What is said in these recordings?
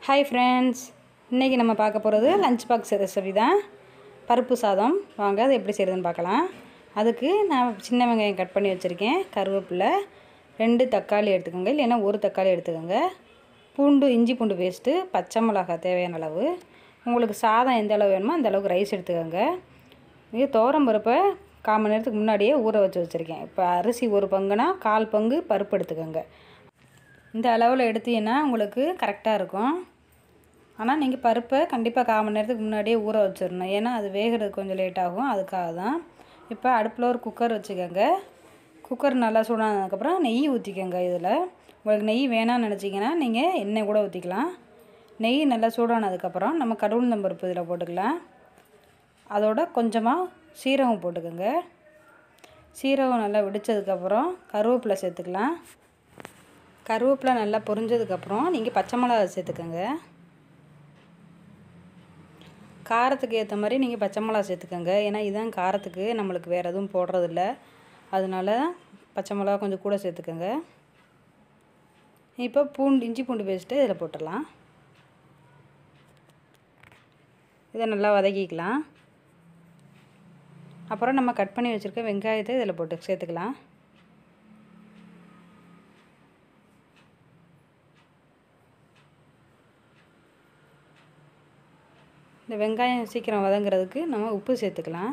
hi friends இன்றைக்கி நம்ம பார்க்க போகிறது லஞ்ச் பாக்ஸ் ரெசிபி தான் பருப்பு சாதம் வாங்க அது எப்படி செய்கிறதுன்னு பார்க்கலாம் அதுக்கு நான் சின்ன வெங்காயம் கட் பண்ணி வச்சுருக்கேன் கருவேப்பிலை ரெண்டு தக்காளி எடுத்துக்கோங்க இல்லைன்னா ஒரு தக்காளி எடுத்துக்கோங்க பூண்டு இஞ்சி பூண்டு பேஸ்ட்டு பச்சை மிளகாய் தேவையான அளவு உங்களுக்கு சாதம் எந்த அளவு வேணுமோ அந்த அளவுக்கு ரைஸ் எடுத்துக்கோங்க இது தோரம் பருப்பை கால் மணி நேரத்துக்கு முன்னாடியே ஊற வச்சு வச்சுருக்கேன் இப்போ அரிசி ஒரு பங்குனா கால் பங்கு பருப்பு எடுத்துக்கோங்க இந்த அளவில் எடுத்தீங்கன்னா உங்களுக்கு கரெக்டாக இருக்கும் ஆனால் நீங்கள் பருப்பை கண்டிப்பாக கால் மணி நேரத்துக்கு முன்னாடியே ஊற வச்சிடணும் ஏன்னா அது வேகிறதுக்கு கொஞ்சம் லேட் ஆகும் அதுக்காக தான் இப்போ அடுப்பில் ஒரு குக்கர் வச்சுக்கோங்க குக்கர் நல்லா சூடானதுக்கப்புறம் நெய் ஊற்றிக்கோங்க இதில் உங்களுக்கு நெய் வேணாம்னு நினச்சிங்கன்னா நீங்கள் எண்ணெய் கூட ஊற்றிக்கலாம் நெய் நல்லா சூடானதுக்கப்புறம் நம்ம கடவுள் பருப்பு இதில் போட்டுக்கலாம் அதோட கொஞ்சமாக சீரகம் போட்டுக்கோங்க சீரகம் நல்லா வெடித்ததுக்கப்புறம் கருவேப்பிலை சேர்த்துக்கலாம் கருவேப்பிலை நல்லா பொரிஞ்சதுக்கப்புறம் நீங்கள் பச்சை மிளகா சேர்த்துக்கோங்க காரத்துக்கு ஏற்ற மாதிரி நீங்கள் பச்சை மிளகா சேர்த்துக்கோங்க ஏன்னா இதுதான் காரத்துக்கு நம்மளுக்கு வேறு எதுவும் போடுறதில்ல அதனால பச்சை மிளகா கொஞ்சம் கூட சேர்த்துக்கோங்க இப்போ பூண்டு இஞ்சி பூண்டு பேஸ்ட்டு இதில் போட்டுடலாம் இதை நல்லா வதக்கிக்கலாம் அப்புறம் நம்ம கட் பண்ணி வச்சுருக்க வெங்காயத்தை இதில் போட்டு சேர்த்துக்கலாம் இந்த வெங்காயம் சீக்கிரம் வதங்குறதுக்கு நம்ம உப்பு சேர்த்துக்கலாம்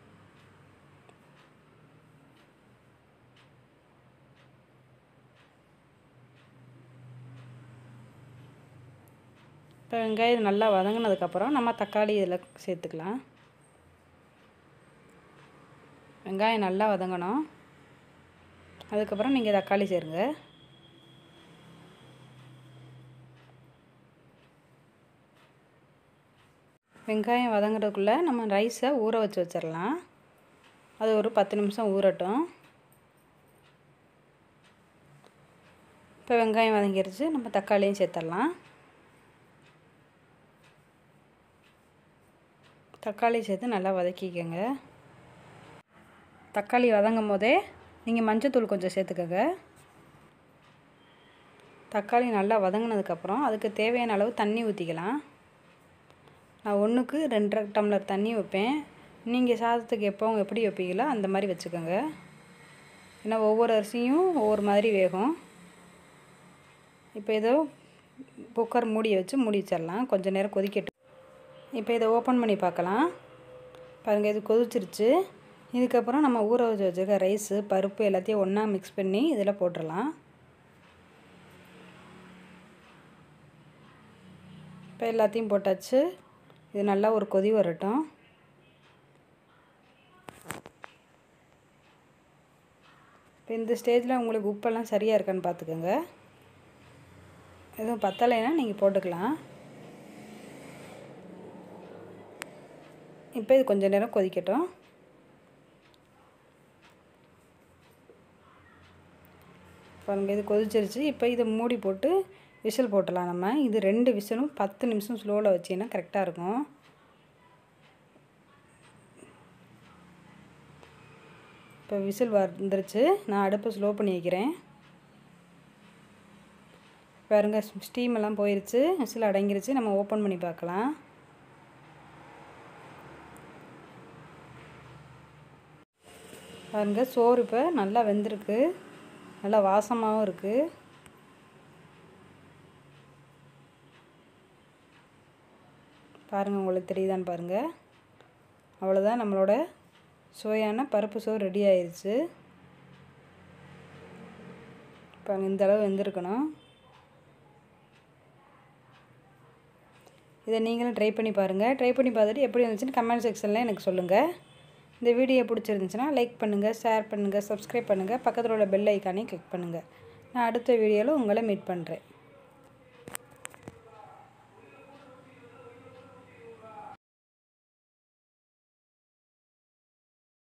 இப்போ வெங்காயம் நல்லா வதங்கினதுக்கப்புறம் நம்ம தக்காளி இதில் சேர்த்துக்கலாம் வெங்காயம் நல்லா வதங்கணும் அதுக்கப்புறம் நீங்கள் தக்காளி சேருங்க வெங்காயம் வதங்குறதுக்குள்ளே நம்ம ரைஸை ஊற வச்சு வச்சிடலாம் அது ஒரு பத்து நிமிஷம் ஊறட்டும் இப்போ வெங்காயம் வதங்கிருச்சு நம்ம தக்காளியும் சேர்த்துடலாம் தக்காளி சேர்த்து நல்லா வதக்கிக்கோங்க தக்காளி வதங்கும் போதே நீங்கள் மஞ்சத்தூள் கொஞ்சம் சேர்த்துக்கோங்க தக்காளி நல்லா வதங்கினதுக்கப்புறம் அதுக்கு தேவையான அளவு தண்ணி ஊற்றிக்கலாம் நான் ஒன்றுக்கு ரெண்டரை டம்ளர் தண்ணி வைப்பேன் நீங்கள் சாதத்துக்கு எப்போவும் எப்படி வைப்பீங்களோ அந்த மாதிரி வச்சுக்கோங்க ஏன்னா ஒவ்வொரு அரிசியும் ஒவ்வொரு மாதிரி வேகும் இப்போ ஏதோ குக்கர் மூடியை வச்சு மூடி வச்சிடலாம் கொஞ்சம் நேரம் கொதிக்கட்டும் இப்போ இதை ஓப்பன் பண்ணி பார்க்கலாம் பாருங்கள் இது கொதிச்சிருச்சு இதுக்கப்புறம் நம்ம ஊற வச்சு வச்சுருக்க ரைஸு பருப்பு எல்லாத்தையும் ஒன்றா மிக்ஸ் பண்ணி இதில் போட்டுடலாம் இப்போ எல்லாத்தையும் போட்டாச்சு இது நல்லா ஒரு கொதி வரட்டும் இப்போ இந்த ஸ்டேஜில் உங்களுக்கு உப்பெல்லாம் சரியாக இருக்கான்னு பார்த்துக்கோங்க எதுவும் பத்தலைன்னா நீங்கள் போட்டுக்கலாம் இப்போ இது கொஞ்சம் நேரம் கொதிக்கட்டும் பாருங்கள் இது கொதிச்சிருச்சு இப்போ இதை மூடி போட்டு விசில் போட்டலாம் நம்ம இது ரெண்டு விசிலும் பத்து நிமிஷம் ஸ்லோவில் வச்சிங்கன்னா கரெக்டாக இருக்கும் இப்போ விசில் வந்துருச்சு நான் அடுப்பை ஸ்லோ பண்ணி வைக்கிறேன் பாருங்க ஸ்டீம் எல்லாம் போயிருச்சு விசில் அடங்கிருச்சு நம்ம ஓப்பன் பண்ணி பார்க்கலாம் பாருங்க சோறு இப்போ நல்லா வெந்திருக்கு நல்லா வாசமாகவும் இருக்குது பாருங்கள் உங்களுக்கு தெரியுதான்னு பாருங்கள் அவ்வளோதான் நம்மளோட சுவையான பருப்பு சோறு ரெடி ஆயிடுச்சு பாருங்கள் இந்த அளவு வெந்திருக்கணும் இதை நீங்களும் ட்ரை பண்ணி பாருங்கள் ட்ரை பண்ணி பார்த்துட்டு எப்படி இருந்துச்சுன்னு கமெண்ட் செக்ஷனில் எனக்கு சொல்லுங்கள் இந்த வீடியோ பிடிச்சிருந்துச்சுன்னா லைக் பண்ணுங்கள் ஷேர் பண்ணுங்கள் சப்ஸ்கிரைப் பண்ணுங்கள் பக்கத்தில் உள்ள பெல் ஐக்கானையும் கிளிக் பண்ணுங்கள் நான் அடுத்த வீடியோவில் உங்களை மீட் பண்ணுறேன்